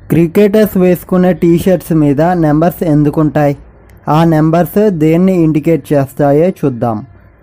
cricketers వేసుకునే T shirts మీద numbers ఎందుకుంటాయి ఆ నెంబర్స్ దేన్ని ఇండికేట్ చేస్తాయో చూద్దాం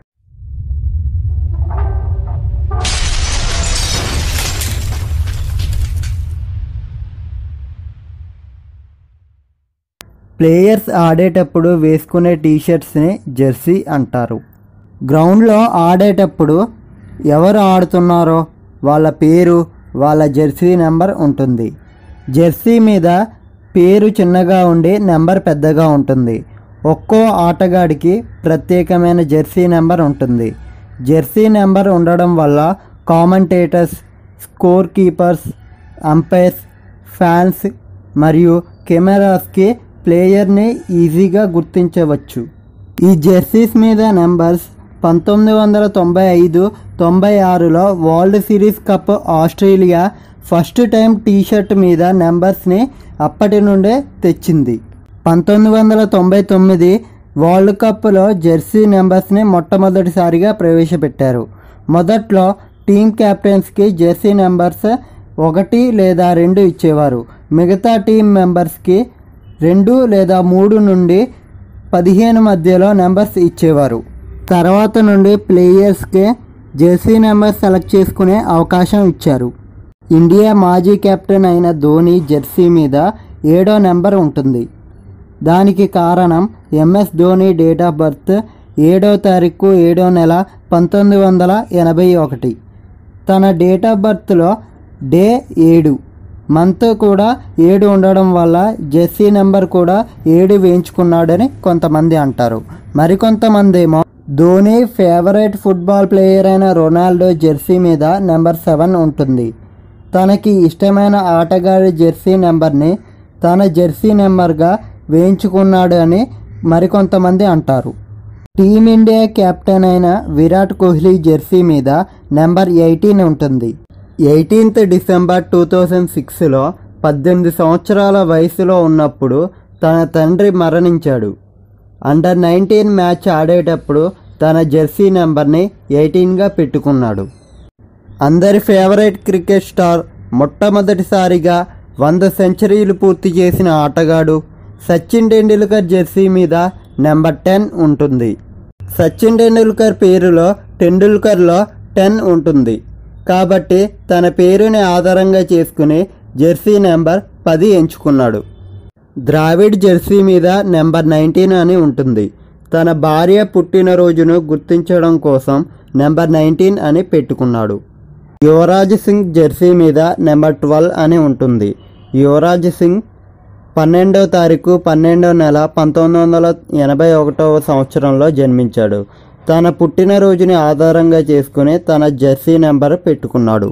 ప్లేయర్స్ ఆడేటప్పుడు వేసుకునే టీ షర్ట్స్ని జెర్సీ అంటారు గ్రౌండ్లో ఆడేటప్పుడు ఎవరు ఆడుతున్నారో వాళ్ళ పేరు వాళ్ళ జెర్సీ నెంబర్ ఉంటుంది జెర్సీ మీద పేరు చిన్నగా ఉండి నెంబర్ పెద్దగా ఉంటుంది ఒక్కో ఆటగాడికి ప్రత్యేకమైన జెర్సీ నెంబర్ ఉంటుంది జెర్సీ నెంబర్ ఉండడం వల్ల commentators score keepers umpires fans మరియు కెమెరాస్కి ప్లేయర్ని ఈజీగా గుర్తించవచ్చు ఈ జెర్సీస్ మీద నెంబర్స్ పంతొమ్మిది వందల తొంభై ఐదు తొంభై ఆరులో world series cup Australia first time T-shirt మీద నెంబర్స్ని అప్పటి నుండే తెచ్చింది పంతొమ్మిది వందల తొంభై తొమ్మిది వరల్డ్ కప్లో జెర్సీ నెంబర్స్ని మొట్టమొదటిసారిగా ప్రవేశపెట్టారు మొదట్లో టీమ్ కెప్టెన్స్కి జెర్సీ నెంబర్స్ ఒకటి లేదా రెండు ఇచ్చేవారు మిగతా టీం మెంబర్స్కి రెండు లేదా మూడు నుండి పదిహేను మధ్యలో నెంబర్స్ ఇచ్చేవారు తర్వాత నుండి ప్లేయర్స్కి జెర్సీ నెంబర్ సెలెక్ట్ చేసుకునే అవకాశం ఇచ్చారు ఇండియా మాజీ కెప్టెన్ అయిన ధోని జెర్సీ మీద ఏడో నెంబర్ ఉంటుంది దానికి కారణం M S Dhoni date of birth ఏడో తారీఖు ఏడో నెల పంతొమ్మిది వందల ఎనభై ఒకటి తన డేట్ ఆఫ్ బర్త్లో డే ఏడు మంత్ కూడా ఏడు ఉండడం వల్ల జెర్సీ నెంబర్ కూడా ఏడు వేయించుకున్నాడని కొంతమంది అంటారు మరికొంతమంది ఏమో ధోని ఫేవరెట్ ఫుట్బాల్ ప్లేయర్ అయిన రొనాల్డో జెర్సీ మీద నెంబర్ సెవెన్ ఉంటుంది తనకి ఇష్టమైన ఆటగాడి జెర్సీ నెంబర్ని తన జెర్సీ నెంబర్గా వేయించుకున్నాడు అని మరికొంతమంది అంటారు టీమిండియా కెప్టెన్ అయిన విరాట్ కోహ్లీ జెర్సీ మీద నెంబర్ ఎయిటీన్ ఉంటుంది ఎయిటీన్త్ డిసెంబర్ టూ థౌజండ్ సిక్స్లో పద్దెనిమిది సంవత్సరాల వయసులో ఉన్నప్పుడు తన తండ్రి మరణించాడు అండర్ నైన్టీన్ మ్యాచ్ ఆడేటప్పుడు తన జెర్సీ నెంబర్ని ఎయిటీన్గా పెట్టుకున్నాడు అందరి ఫేవరెట్ క్రికెట్ స్టార్ మొట్టమొదటిసారిగా వంద సెంచరీలు పూర్తి చేసిన ఆటగాడు సచిన్ టెండూల్కర్ జెర్సీ మీద నెంబర్ టెన్ ఉంటుంది సచిన్ టెండూల్కర్ పేరులో టెండూల్కర్లో టెన్ ఉంటుంది కాబట్టి తన పేరుని ఆధారంగా చేసుకుని జెర్సీ నెంబర్ పది ఎంచుకున్నాడు ద్రావిడ్ జెర్సీ మీద నెంబర్ నైన్టీన్ అని ఉంటుంది తన భార్య పుట్టినరోజును గుర్తించడం కోసం నెంబర్ నైన్టీన్ అని పెట్టుకున్నాడు యువరాజ్ సింగ్ జెర్సీ మీద నెంబర్ ట్వెల్వ్ అని ఉంటుంది యువరాజ్ సింగ్ పన్నెండవ తారీఖు పన్నెండవ నెల పంతొమ్మిది వందల ఎనభై ఒకటవ సంవత్సరంలో జన్మించాడు తన పుట్టినరోజుని ఆధారంగా చేసుకుని తన జెర్సీ నెంబర్ పెట్టుకున్నాడు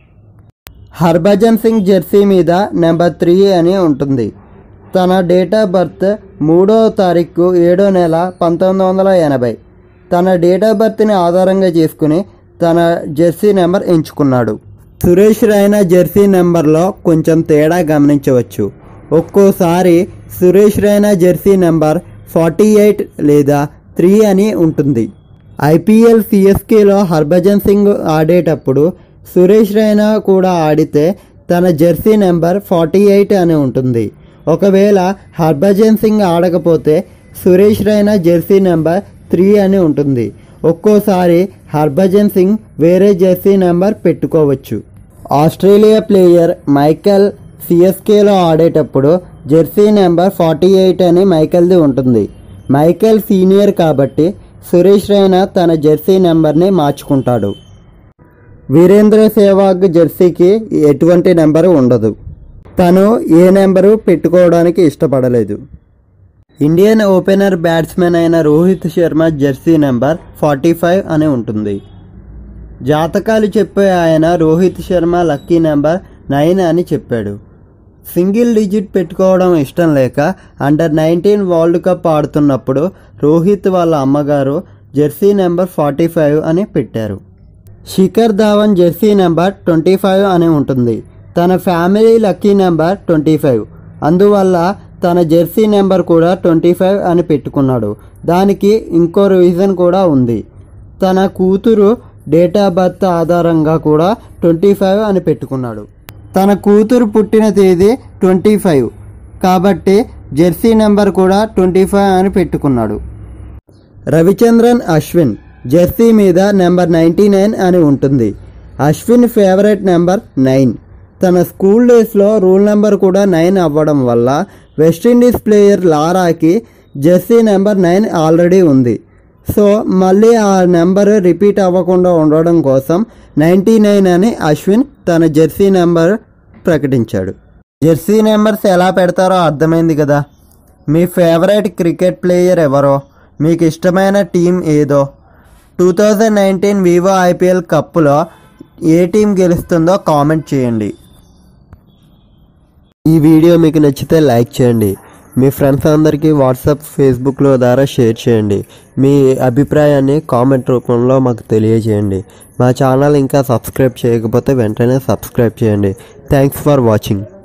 హర్భజన్ సింగ్ జెర్సీ మీద నెంబర్ త్రీ అని ఉంటుంది తన డేట్ ఆఫ్ బర్త్ మూడో తారీఖు ఏడో నెల పంతొమ్మిది వందల ఎనభై తన డేట్ ఆఫ్ బర్త్ని ఆధారంగా చేసుకుని తన జెర్సీ నెంబర్ ఎంచుకున్నాడు సురేష్ రైనా జెర్సీ నెంబర్లో కొంచెం తేడా గమనించవచ్చు ఒక్కోసారి Suresh Raina jersey number forty eight లేదా త్రీ అని ఉంటుంది ఐపీఎల్ సిఎస్కేలో హర్భజన్ సింగ్ ఆడేటప్పుడు సురేష్ రైనా కూడా ఆడితే తన జెర్సీ నెంబర్ ఫార్టీ ఎయిట్ అని ఉంటుంది ఒకవేళ హర్భజన్ సింగ్ ఆడకపోతే Suresh Raina jersey number three అని ఉంటుంది ఒక్కోసారి హర్భజన్ సింగ్ వేరే జెర్సీ నెంబర్ పెట్టుకోవచ్చు ఆస్ట్రేలియా ప్లేయర్ మైకెల్ సిఎస్కేలో ఆడేటప్పుడు జెర్సీ నెంబర్ ఫార్టీ ఎయిట్ అని మైకెల్ది ఉంటుంది మైకెల్ సీనియర్ కాబట్టి సురేష్ రైనా తన జెర్సీ నెంబర్ని మార్చుకుంటాడు వీరేంద్ర సెహ్వాగ్ జెర్సీకి ఎటువంటి నెంబరు ఉండదు తను ఏ నెంబరు పెట్టుకోవడానికి ఇష్టపడలేదు ఇండియన్ ఓపెనర్ బ్యాట్స్మెన్ అయిన Rohit Sharma jersey number forty five అని ఉంటుంది జాతకాలు చెప్పే ఆయన Rohit Sharma lucky number nine అని చెప్పాడు సింగిల్ డిజిట్ పెట్టుకోవడం ఇష్టం లేక అండర్ నైన్టీన్ వరల్డ్ కప్ ఆడుతున్నప్పుడు రోహిత్ వాళ్ళ అమ్మగారు జెర్సీ నెంబర్ ఫార్టీ ఫైవ్ అని పెట్టారు Shikhar Dhawan jersey number twenty five అని ఉంటుంది తన family lucky number twenty five అందువల్ల తన జెర్సీ నెంబర్ కూడా ట్వంటీ ఫైవ్ అని పెట్టుకున్నాడు దానికి ఇంకో రీజన్ కూడా ఉంది తన కూతురు డేట్ ఆఫ్ బర్త్ ఆధారంగా కూడా ట్వంటీ ఫైవ్ అని పెట్టుకున్నాడు తన కూతురు పుట్టిన తేదీ ట్వంటీ ఫైవ్ కాబట్టి జెర్సీ నెంబర్ కూడా ట్వంటీ ఫైవ్ అని పెట్టుకున్నాడు రవిచంద్రన్ అశ్విన్ జెర్సీ మీద నెంబర్ నైంటీ నైన్ అని ఉంటుంది అశ్విన్ ఫేవరెట్ నెంబర్ నైన్ తన స్కూల్ డేస్లో రూల్ నెంబర్ కూడా నైన్ అవ్వడం వల్ల వెస్టిండీస్ ప్లేయర్ లారాకి జెర్సీ నెంబర్ నైన్ ఆల్రెడీ ఉంది సో మళ్ళీ ఆ నెంబర్ రిపీట్ అవ్వకుండా ఉండడం కోసం నైంటీ నైన్ అని అశ్విన్ తన జెర్సీ నెంబర్ ప్రకటించాడు జెర్సీ నెంబర్స్ ఎలా పెడతారో అర్థమైంది కదా మీ ఫేవరెట్ క్రికెట్ ప్లేయర్ ఎవరో మీకు ఇష్టమైన టీం ఏదో two thousand nineteen Vivo IPL కప్పులో ఏ టీం గెలుస్తుందో కామెంట్ చేయండి ఈ వీడియో మీకు నచ్చితే లైక్ చేయండి మీ ఫ్రెండ్స్ అందరికీ వాట్సాప్ ఫేస్బుక్లో ద్వారా షేర్ చేయండి మీ అభిప్రాయాన్ని కామెంట్ రూపంలో మాకు తెలియజేయండి మా ఛానల్ ఇంకా సబ్స్క్రైబ్ చేయకపోతే వెంటనే సబ్స్క్రైబ్ చేయండి థ్యాంక్స్ ఫర్ వాచింగ్